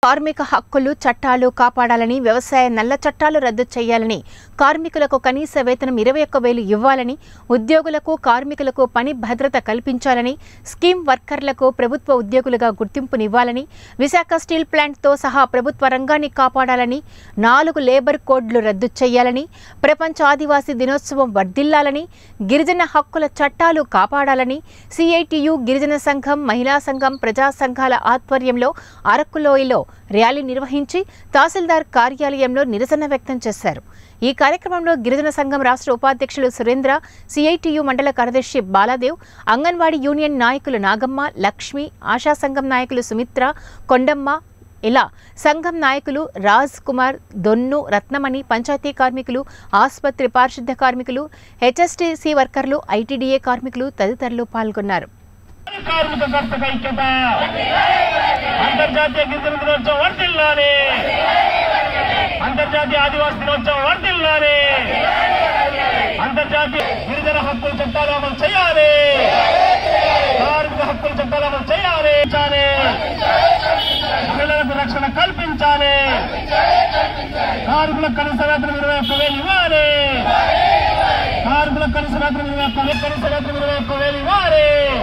కార్మిక హక్కులు చట్టాలు కాపాడాలని వ్యవసాయ నల్ల చట్టాలు రద్దు చేయాలని కార్మికులకు కనీస వేతనం ఇరవై ఒక్క వేలు ఇవ్వాలని ఉద్యోగులకు కార్మికులకు పని భద్రత కల్పించాలని స్కీమ్ వర్కర్లకు ప్రభుత్వ ఉద్యోగులుగా గుర్తింపునివ్వాలని విశాఖ స్టీల్ ప్లాంట్తో సహా ప్రభుత్వ రంగాన్ని కాపాడాలని నాలుగు లేబర్ కోడ్లు రద్దు చేయాలని ప్రపంచ ఆదివాసీ దినోత్సవం వర్ధిల్లాలని గిరిజన హక్కుల చట్టాలు కాపాడాలని సిఐటియు గిరిజన సంఘం మహిళా సంఘం ప్రజా సంఘాల ఆధ్వర్యంలో అరకులోయలో ర్యాలీ నిర్వహించి తహసీల్దార్ కార్యాలయంలో నిరసన వ్యక్తం చేశారు ఈ కార్యక్రమంలో గిరిజన సంఘం రాష్ట్ర ఉపాధ్యక్షులు సురేంద్ర సిఐటియు మండల కార్యదర్శి బాలాదేవ్ అంగన్వాడీ యూనియన్ నాయకులు నాగమ్మ లక్ష్మి ఆశా సంఘం నాయకులు సుమిత్ర కొండమ్మ ఇలా సంఘం నాయకులు రాజ్ కుమార్ దొన్ను రత్నమణి పంచాయతీ కార్మికులు ఆసుపత్రి పారిశుద్ధ కార్మికులు హెచ్ఎస్టీసీ వర్కర్లు ఐటీడీఏ కార్మికులు తదితరులు పాల్గొన్నారు కార్మిక కర్తక ఐక్యత అంతర్జాతీయ గిరిజన దినోత్సవం వర్దిల్లాలి అంతర్జాతీయ ఆదివాసీ దినోత్సవం వర్దిల్లాలి అంతర్జాతీయ గిరిజన హక్కుల చట్టాలు అమలు చేయాలి కార్మిక హక్కుల చట్టాలు అమలు చేయాలి చేయాలి. మహిళలకు రక్షణ కల్పించాలి కార్మికులకు కనీస వేతనం ఇరవై ఒక్క వేలు ఇవ్వాలి కార్మికులకు కనీస వేతనం ఇరవై ఒక్క వేలు కనీస వేతనం ఇరవై ఒక్క వేలు ఇవ్వాలి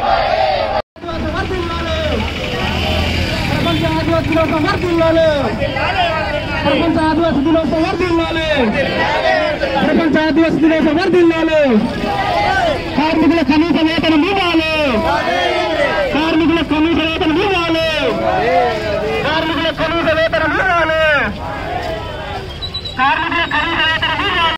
ప్రపంచ ఆదివాసీ దినోత్సవం వర్ధిల్లాలి ప్రపంచ ఆదివాసీ దినోత్సవం వర్ధిల్లాలి ప్రపంచ ఆదివాసీ దినోత్సవం వర్ధిల్లాలి